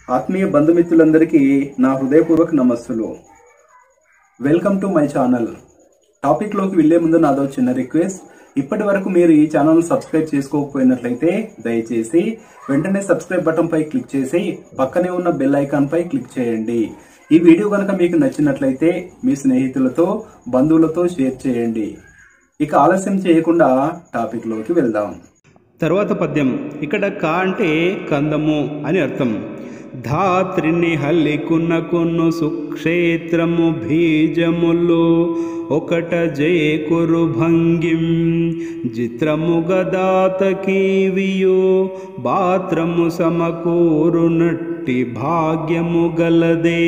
ఆత్మీయ బంధుమిత్రులందరికీ నా హృదయపూర్వక నమస్సులు వెల్కమ్ టు మై ఛానల్ టాపిక్లోకి వెళ్లే ముందు నాదో చిన్న రిక్వెస్ట్ ఇప్పటి వరకు మీరు ఈ ఛానల్ సబ్స్క్రైబ్ చేసుకోకపోయినట్లయితే దయచేసి వెంటనే సబ్స్క్రైబ్ బటన్ పై క్లిక్ చేసి పక్కనే ఉన్న బెల్ ఐకాన్ పై క్లిక్ చేయండి ఈ వీడియో కనుక మీకు నచ్చినట్లయితే మీ స్నేహితులతో బంధువులతో షేర్ చేయండి ఇక ఆలస్యం చేయకుండా టాపిక్లోకి వెళ్దాం తరువాత పద్యం ఇక్కడ కా అంటే కందము అని అర్థం ధాత్రిని హల్లికున్న కొన్ను సుక్షేత్రము బీజములు ఒకట జయకురు భంగిం చిత్రము గదాతకీవియు బాత్రము సమకూరునట్టి భాగ్యము గలదే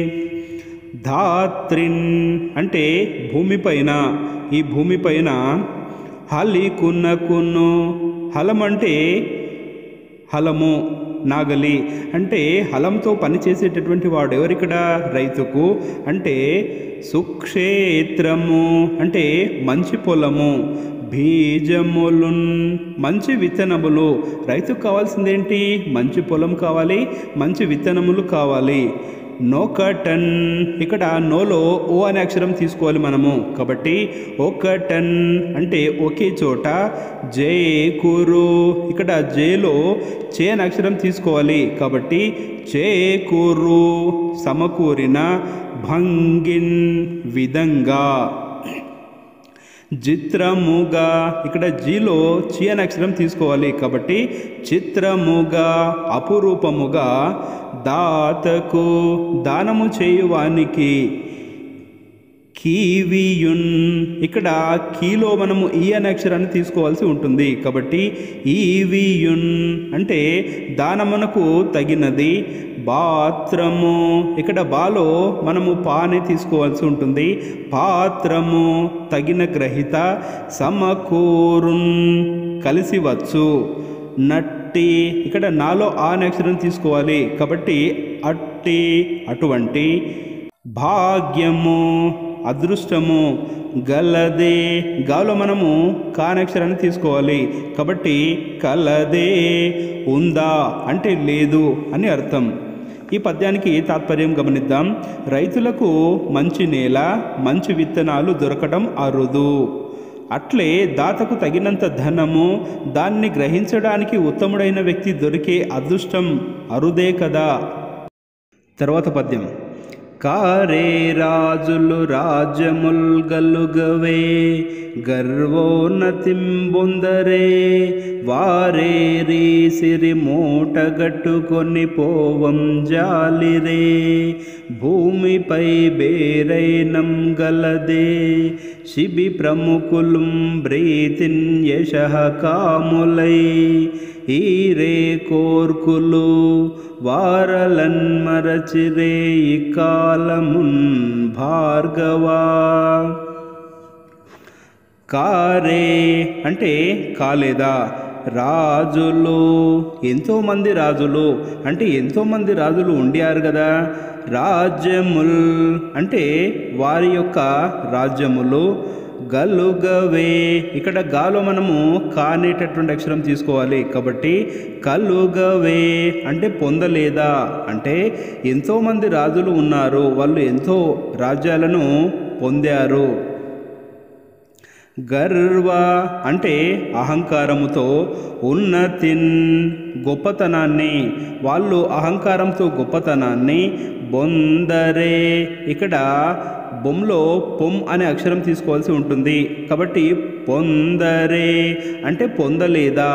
ధాత్రిన్ అంటే భూమిపైన ఈ భూమిపైన హలికున్న కున్ను హలం అంటే హలము నాగలి అంటే హలంతో పనిచేసేటటువంటి వాడు ఎవరిక్కడ రైతుకు అంటే సుక్షేత్రము అంటే మంచి పొలము బీజములున్ మంచి విత్తనములు రైతుకు కావాల్సిందేంటి మంచి పొలం కావాలి మంచి విత్తనములు కావాలి నోకటన్ ఇక్కడ నోలో ఓ అనే అక్షరం తీసుకోవాలి మనము కాబట్టి ఒకటన్ అంటే ఒకే చోట జే కూరు ఇక్కడ జేలో చే అనే అక్షరం తీసుకోవాలి కాబట్టి చేకూరు సమకూరిన భంగిన్ విధంగా చిత్రముగా ఇక్కడ జీలో చి అనే అక్షరం తీసుకోవాలి కాబట్టి చిత్రముగా అపురూపముగా దాతకు దానము చేయువానికి కీవియున్ ఇక్కడ కీలో మనము ఈ అనే అక్షరాన్ని తీసుకోవాల్సి ఉంటుంది కాబట్టి ఈవియున్ అంటే దానమునకు తగినది పాత్రము ఇక్కడ బాలో మనము పాని తీసుకోవాల్సి ఉంటుంది పాత్రము తగిన గ్రహిత సమకూరున్ కలిసి వచ్చు నట్టి ఇక్కడ నాలో ఆ అనే అక్షరం తీసుకోవాలి కాబట్టి అట్టి అటువంటి భాగ్యము అదృష్టము గలదే గాలో మనము కానక్షరాన్ని తీసుకోవాలి కాబట్టి కలదే ఉందా అంటే లేదు అని అర్థం ఈ పద్యానికి తాత్పర్యం గమనిద్దాం రైతులకు మంచి నేల మంచి విత్తనాలు దొరకడం అరుదు అట్లే దాతకు తగినంత ధనము దాన్ని గ్రహించడానికి ఉత్తముడైన వ్యక్తి దొరికే అదృష్టం అరుదే కదా తర్వాత పద్యం కారే రాజులు రాజ్యముల్ గలుగవే గర్వోన్నతింబొందరే వారే రీసిరి మూటగట్టుకొని పోవం జాలిరే భూమిపై బేరైనం గలదే శిబి ప్రముఖులం బ్రీతిన్ యశ కాములై ఈరే కోర్కులు వారలన్ మరచిరే ఈ కాలమున్ భార్గవా కారే అంటే కాలేదా రాజులు ఎంతోమంది రాజులు అంటే ఎంతోమంది రాజులు ఉండారు కదా రాజ్యముల్ అంటే వారి యొక్క రాజ్యములు గలుగవే ఇక్కడ గాలో మనము కానేటటువంటి అక్షరం తీసుకోవాలి కాబట్టి కలుగవే అంటే పొందలేదా అంటే ఎంతోమంది రాజులు ఉన్నారు వాళ్ళు ఎంతో రాజ్యాలను పొందారు గర్వ అంటే అహంకారముతో ఉన్నతిన్ గొప్పతనాన్ని వాళ్ళు అహంకారంతో గొప్పతనాన్ని బొందరే ఇక్కడ బొమ్లో పొమ్ అనే అక్షరం తీసుకోవాల్సి ఉంటుంది కాబట్టి పొందరే అంటే పొందలేదా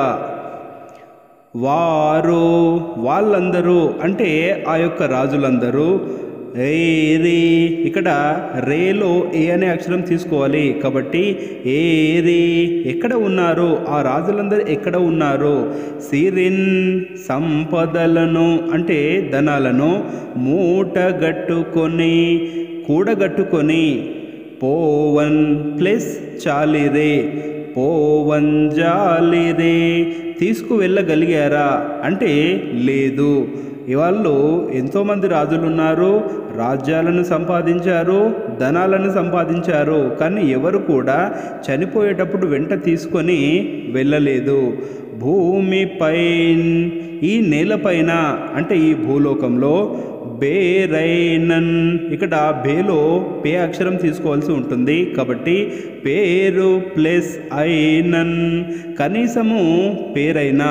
వారు వాళ్ళందరూ అంటే ఆ యొక్క రాజులందరూ ఏరి ఇక్కడ రేలో ఏ అనే అక్షరం తీసుకోవాలి కాబట్టి ఏరి ఎక్కడ ఉన్నారు ఆ రాజులందరూ ఎక్కడ ఉన్నారు సిరిన్ సంపదలను అంటే ధనాలను మూటగట్టుకొని కూడగట్టుకొని పోవన్ ప్లస్ చాలిరే పోవంజాలిరే తీసుకువెళ్ళగలిగారా అంటే లేదు వాళ్ళు ఎంతోమంది రాజులు ఉన్నారు రాజ్యాలను సంపాదించారు ధనాలను సంపాదించారు కానీ ఎవరు కూడా చనిపోయేటప్పుడు వెంట తీసుకొని వెళ్ళలేదు భూమిపై ఈ నేలపైన అంటే ఈ భూలోకంలో బేరైనన్ ఇక్కడ బేలో పే అక్షరం తీసుకోవాల్సి ఉంటుంది కాబట్టి పేరు ప్లస్ అయినన్ కనీసము పేరైనా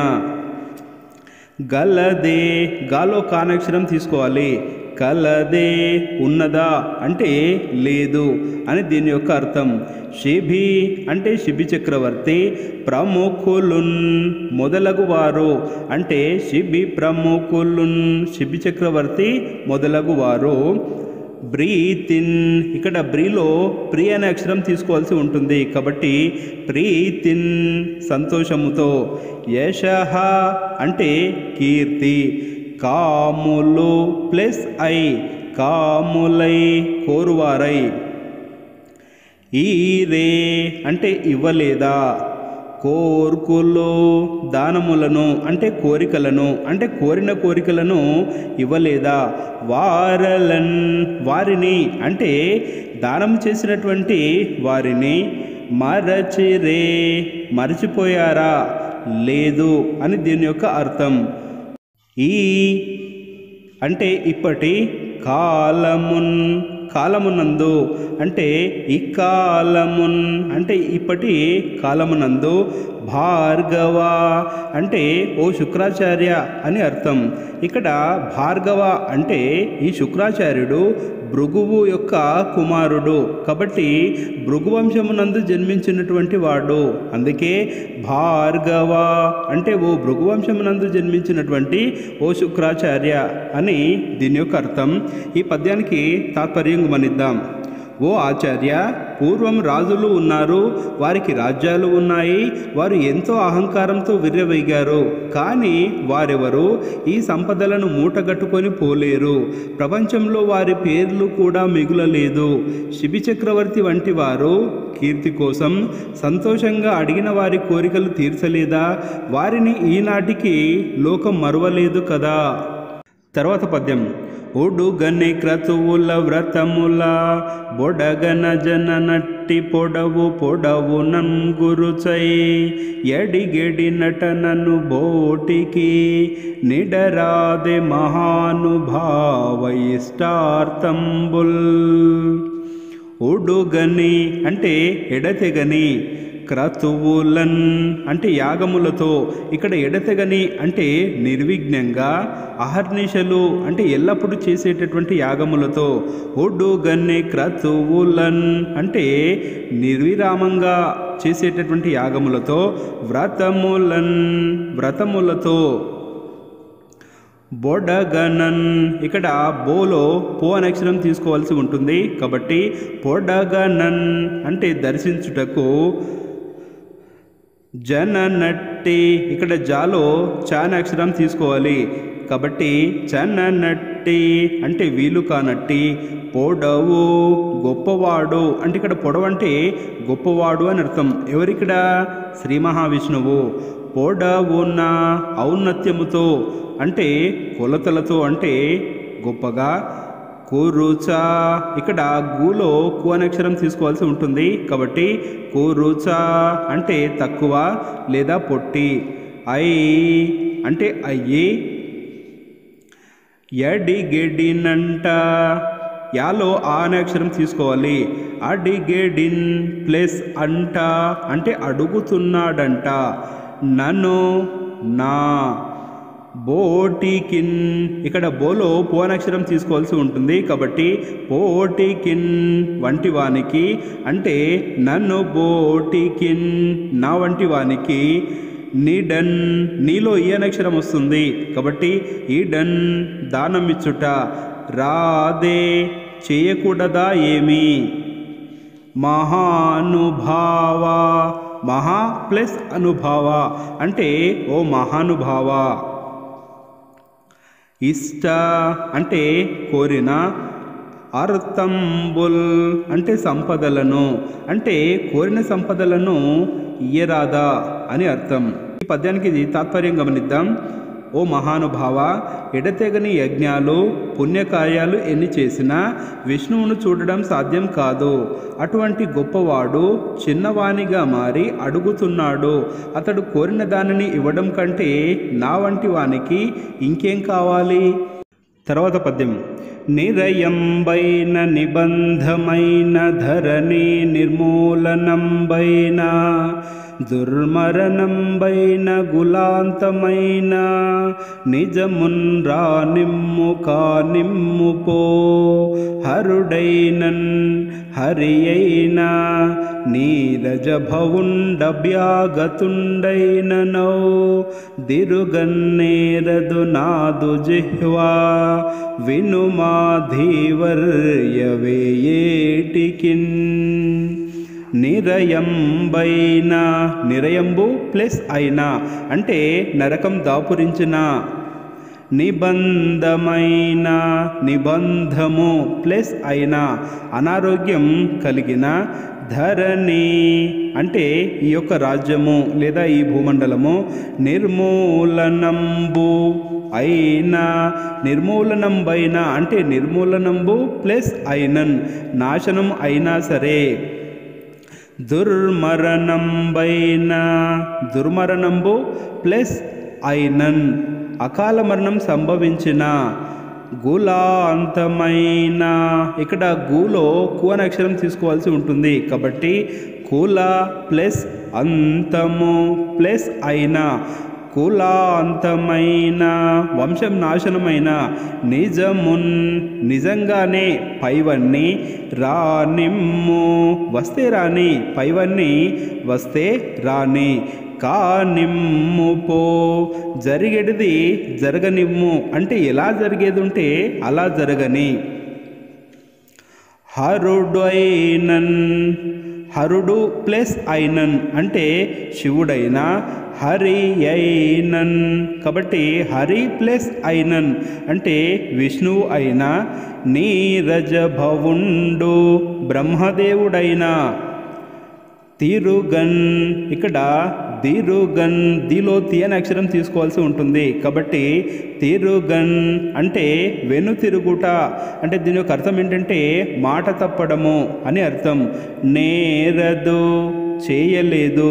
గలదే గాలో కానక్షరం తీసుకోవాలి కలదే ఉన్నదా అంటే లేదు అని దీని యొక్క అర్థం శిబి అంటే శిబి చక్రవర్తి ప్రముఖులున్ మొదలగు వారు అంటే శిబి ప్రముఖులున్ శిబి చక్రవర్తి మొదలగు వారు బ్రీతిన్ ఇక్కడ బ్రీలో ప్రీ అనే అక్షరం తీసుకోవాల్సి ఉంటుంది కాబట్టి ప్రీతిన్ సంతోషముతో యశహ అంటే కీర్తి కాములు ప్లస్ ఐ కాములై కోరువారై ఈరే అంటే ఇవ్వలేదా కోర్కులు దానములను అంటే కోరికలను అంటే కోరిన కోరికలను ఇవ్వలేదా వారలన్ వారిని అంటే దానం చేసినటువంటి వారిని మరచిరే మరచిపోయారా లేదు అని దీని యొక్క అర్థం ఈ అంటే ఇప్పటి కాలమున్ కాలమునందు అంటే ఈ కాలమున్ అంటే ఇప్పటి కాలమునందు భార్గవ అంటే ఓ శుక్రాచార్య అని అర్థం ఇక్కడ భార్గవ అంటే ఈ శుక్రాచార్యుడు భృగువు యొక్క కుమారుడు కాబట్టి భృగువంశమునందు జన్మించినటువంటి వాడు అందుకే భార్గవ అంటే ఓ భృగువంశమునందు జన్మించినటువంటి ఓ శుక్రాచార్య అని దీని యొక్క అర్థం ఈ పద్యానికి తాత్పర్యం గమనిద్దాం ఓ ఆచార్య పూర్వం రాజులు ఉన్నారు వారికి రాజ్యాలు ఉన్నాయి వారు ఎంతో అహంకారంతో విర్రవైగారు కానీ వారెవరు ఈ సంపదలను మూటగట్టుకొని పోలేరు ప్రపంచంలో వారి పేర్లు కూడా మిగులలేదు శిబి చక్రవర్తి వంటి వారు కీర్తి కోసం సంతోషంగా అడిగిన వారి కోరికలు తీర్చలేదా వారిని ఈనాటికి లోకం మరువలేదు కదా తర్వాత పద్యం ఉడుగని క్రతువుల వ్రతముల బొడగన జన నట్టి పొడవు పొడవు నంగురుచై ఎడిగెడి నటనను బోటికి నిడరాదే మహానుభావయిష్టార్థంబుల్ ఉడుగని అంటే ఎడతెగని క్రతువులన్ అంటే యాగములతో ఇక్కడ ఎడతెగని అంటే నిర్విఘ్నంగా అహర్నిశలు అంటే ఎల్లప్పుడూ చేసేటటువంటి యాగములతో ఒడ్డుగన్ని క్రతువులన్ అంటే నిర్విరామంగా చేసేటటువంటి యాగములతో వ్రతములన్ వ్రతములతో బొడగనన్ ఇక్కడ బోలో పో అనే అక్షరం తీసుకోవాల్సి ఉంటుంది కాబట్టి పొడగనన్ అంటే దర్శించుటకు జననట్టి ఇక్కడ జాలో చాన అక్షరం తీసుకోవాలి కాబట్టి చననట్టి అంటే వీలు కానట్టి పొడవు గొప్పవాడు అంటే ఇక్కడ పొడవు అంటే గొప్పవాడు అని అర్థం ఎవరిక్కడ శ్రీ మహావిష్ణువు పొడవున్న ఔన్నత్యముతో అంటే కొలతలతో అంటే గొప్పగా కురుచా ఇక్కడ గూలో కు అనే అక్షరం తీసుకోవాల్సి ఉంటుంది కాబట్టి కురుచా అంటే తక్కువ లేదా పొట్టి ఐ అంటే అయ్యి ఎడిగెడినంట యాలో ఆ అనే అక్షరం తీసుకోవాలి అడిగెడిన్ ప్లస్ అంట అంటే అడుగుతున్నాడంట నన్ను నా బోటికిన్ ఇక్కడ బోలో పోనక్షరం తీసుకోవాల్సి ఉంటుంది కాబట్టి పోటికిన్ వంటి వానికి అంటే నన్ను బోటికిన్ నా వంటి వానికి నిడన్ నీలో ఈ అనక్షరం వస్తుంది కాబట్టి ఈ డన్ దానం ఇచ్చుట రాదే చేయకూడదా ఏమి మహానుభావ మహా ప్లస్ అనుభావ అంటే ఓ మహానుభావ ఇష్ట అంటే కోరిన అర్థంబుల్ అంటే సంపదలను అంటే కోరిన సంపదలను ఇయ్యరాదా అని అర్థం ఈ పద్యానికి ఇది తాత్పర్యం గమనిద్దాం ఓ మహానుభావ ఎడతెగని యజ్ఞాలు పుణ్యకార్యాలు ఎన్ని చేసినా విష్ణువును చూడడం సాధ్యం కాదు అటువంటి గొప్పవాడు చిన్నవానిగా మారి అడుగుతున్నాడు అతడు కోరిన దానిని ఇవ్వడం కంటే నా వంటి వానికి ఇంకేం కావాలి తర్వాత పద్యం నిరయంబైన నిబంధమైన ధరణి నిర్మూలనంబైన దుర్మరణంబైన గులాంతమైన నిజమున్ రా నిమ్ము కా నిమ్ము పో హరుడైనన్ హరి అయినా నీరజ భవుండభ్యాగతుండైన నౌ దిరుగన్నేరదు నాదు జిహ్వా వినుమా ధీవర్యవేయేటికిన్ నిరయంబైన నిరయంబు ప్లస్ అయినా అంటే నరకం దాపురించిన నిబంధమైన నిబంధము ప్లస్ అయిన అనారోగ్యం కలిగిన ధరణి అంటే ఈ యొక్క రాజ్యము లేదా ఈ భూమండలము నిర్మూలనంబు అయినా నిర్మూలనంబైన అంటే నిర్మూలనంబు ప్లస్ అయినన్ నాశనం అయినా సరే దుర్మరణంబైన దుర్మరణంబు ప్లస్ అయినన్ అకాల మరణం సంభవించిన గులాంతమైన ఇక్కడ గూలో కు అనే అక్షరం తీసుకోవాల్సి ఉంటుంది కాబట్టి కుల ప్లస్ అంతము ప్లస్ అయిన కులాంతమైన వంశం నాశనమైన నిజమున్ నిజంగానే పైవన్నీ రానిమ్ము వస్తే రాని పైవన్నీ వస్తే రాని కానిమ్ము పో జరిగేటిది జరగనిమ్ము అంటే ఎలా జరిగేది ఉంటే అలా జరగని హరుడైనన్ హరుడు ప్లస్ అయినన్ అంటే శివుడైన హరి అయినన్ కాబట్టి హరి ప్లస్ అయినన్ అంటే విష్ణువు అయిన నీరజ భవుండు బ్రహ్మదేవుడైన తిరుగన్ ఇక్కడ తిరుగన్ దిలో తి అనే అక్షరం తీసుకోవాల్సి ఉంటుంది కాబట్టి తిరుగన్ అంటే వెను తిరుగుట అంటే దీని యొక్క అర్థం ఏంటంటే మాట తప్పడము అని అర్థం నేరదు చేయలేదు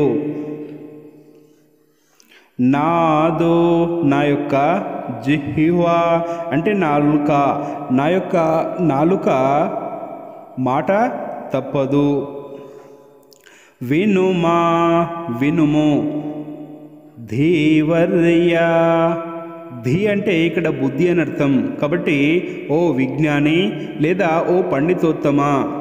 నాదో నా యొక్క జిహ్వా అంటే నాలుక నా యొక్క నాలుక మాట తప్పదు వినుమా వినుము ధీవర్య ధీ అంటే ఇక్కడ బుద్ధి అని అర్థం కాబట్టి ఓ విజ్ఞాని లేదా ఓ పండితోత్తమ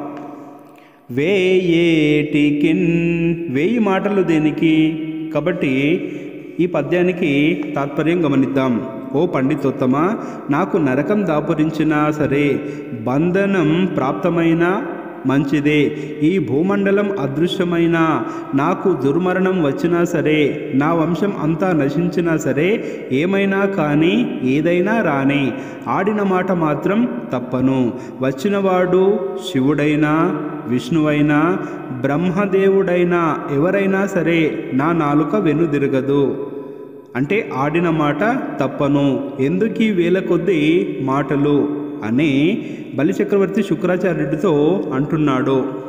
వేయేటికిన్ వేయి మాటలు దేనికి కాబట్టి ఈ పద్యానికి తాత్పర్యం గమనిద్దాం ఓ పండితోత్తమ నాకు నరకం దాపురించినా సరే బంధనం ప్రాప్తమైన మంచిదే ఈ భూమండలం అదృశ్యమైన నాకు దుర్మరణం వచ్చినా సరే నా వంశం అంతా నశించినా సరే ఏమైనా కానీ ఏదైనా రాని ఆడిన మాట మాత్రం తప్పను వచ్చినవాడు శివుడైనా విష్ణువైనా బ్రహ్మదేవుడైనా ఎవరైనా సరే నా నాలుక వెనుదిరగదు అంటే ఆడిన మాట తప్పను ఎందుకీ వేల కొద్దీ మాటలు అని బలిచక్రవర్తి శుక్రాచార్యుడితో అంటున్నాడు